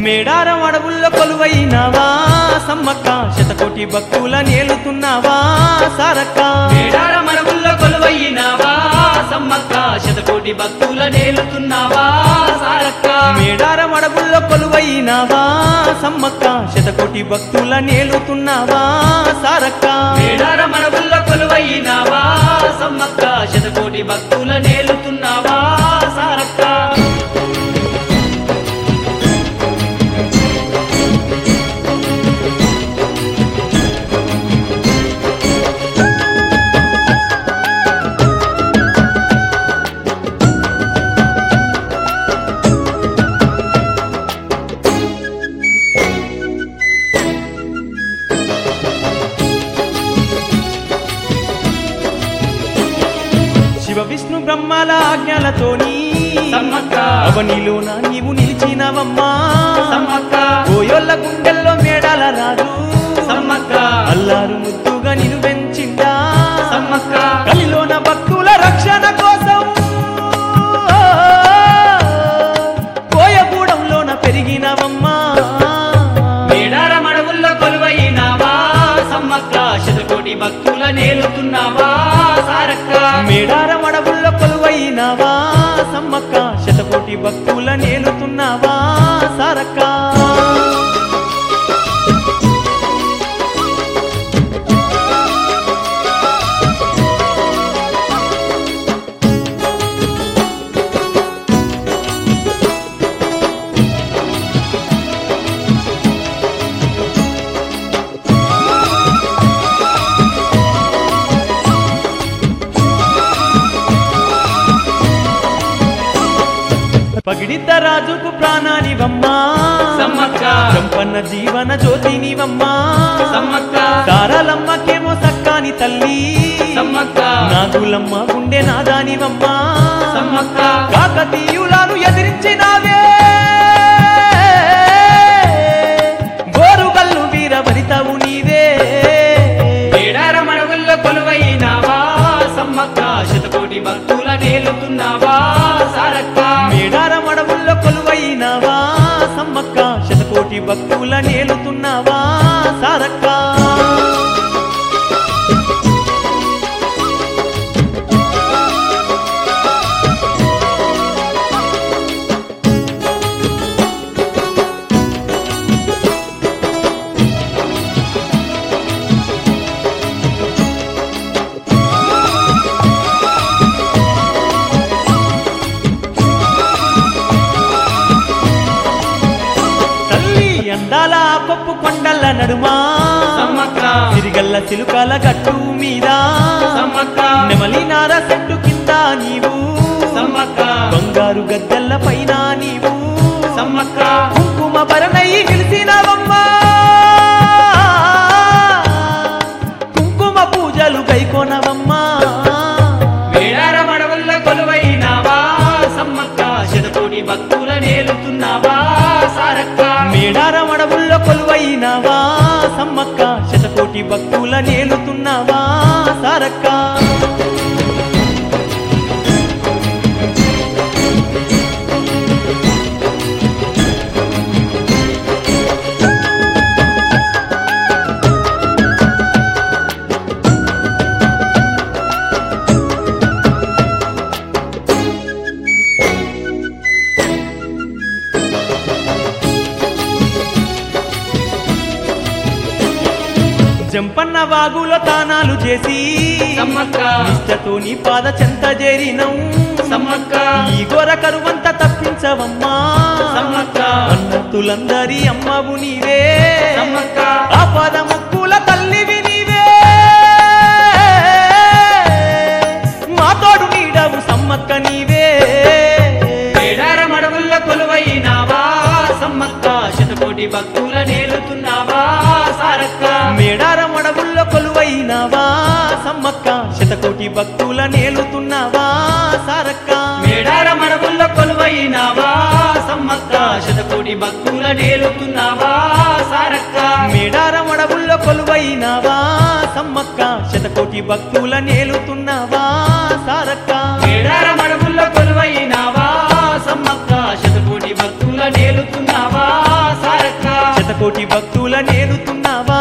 మేడారం అడవుల్లో కొలువైనావా సమ్మక్క శతకోటి భక్తుల నేలుతున్నావా సారక్క మేడార మరుగుల్లో కొలువయ్యినావా సమ్మక్క శతకోటి భక్తుల నేలుతున్నావా సారక్క మేడారం అడవుల్లో కొలువైనావా సమ్మక్క శతకోటి భక్తుల నేలుతున్నావా సారక్క మేడార మరుగుల్లో కొలువయ్యినావా సమ్మక్క శతకోటి భక్తుల నేలుతున్నావా సారక్క శివ విష్ణు బ్రహ్మల ఆజ్ఞలతోని సమ్మక్క అవనిలోన నీవు నిలిచినవమ్మా సమ్మక్క ఓయోళ్ళ గుండెల్లో మేడాల రాజు సమ్మక్క అల్లారు ముద్దుగా నిన్ను పెంచిండా సమ్మక్క కలిలోన భక్తుల రక్షణ కోసం కోయగూడెంలోన పెరిగినవమ్మా మేడార మడవుల్లో కొలువైనావా సమ్మక్క శతకోటి భక్తుల నేలుతున్నావా సారక్క మేడారం అడవుల్లో కొలువైనావా సమ్మక్క శతకోటి భక్తుల నేలుతున్నావా సారక్క పగిడిద్ద రాజుకు ప్రాణానివమ్మా సమ్మక్క సంపన్న జీవన జ్యోతినివమ్మా సమ్మక్క దారాలమ్మకేమో సక్కాని తల్లి సమ్మక్క నాగులమ్మ గుండె నాదానివమ్మా సమ్మక్క కాకతీయులను ఎదిరించినావే గోరుగల్లు వీర వనితవు నీవే మేడార మడవుల్లో కొలువైనావా సమ్మక్క శతకోటి భక్తుల నేలుతున్నావా సారక్క మేడారం అడవుల్లో కొలువైనావా సమ్మక్క శతకోటి భక్తుల నేలుతున్నావా సారక్క తల్లి అందాల కొప్పు కొండల నడుమా సమ్మక్క సిరిగల్ల చిలుకల గట్టు మీద సమ్మక్క నెమలి నార చెట్టు కింద నీవు సమ్మక్క బంగారు గద్దెల్ల పైన నీవు సమ్మక్క కుంకుమ భరణయి నిలిచినవమ్మా కుంకుమ పూజలు కైకొనవమ్మా మేడార మడవుల్లో కొలువైనావా సమ్మక్క శతకోటి భక్తుల నేలుతున్నావా సారక్క మేడారం అడవుల్లో కొలువైనావా సమ్మక్క శతకోటి భక్తుల నేలుతున్నావా సారక్క జంపన్న వాగులో తానాలు చేసి సమ్మక్క నిష్టతో నీ పాద చెంత చేరినం సమ్మక్క ఈ గోర కరువంత తప్పించవమ్మా సమ్మక్క అన్నతులందరి అమ్మవు నీవే సమ్మక్క ఆపద ముక్కుల తల్లివి నీవే మా తోడు నీడవు సమ్మక్క నీవే మేడార మడవుల్లో కొలువైనావా సమ్మక్క శతకోటి భక్తుల నేలుతున్నావా సారక్క మేడారం అడవుల్లో కొలువైనావా సమ్మక్క శతకోటి భక్తుల నేలుతున్నావా సారక్క మేడార మడవుల్లో కొలువైనావా సమ్మక్క శతకోటి భక్తుల నేలుతున్నావా సారక్క మేడారం అడవుల్లో కొలువైనావా సమ్మక్క శతకోటి భక్తుల నేలుతున్నావా సారక్క మేడార మడవుల్లో కొలువైనావా సమ్మక్క శతకోటి భక్తుల నేలుతున్నావా శతకోటి భక్తుల నేలుతున్నావా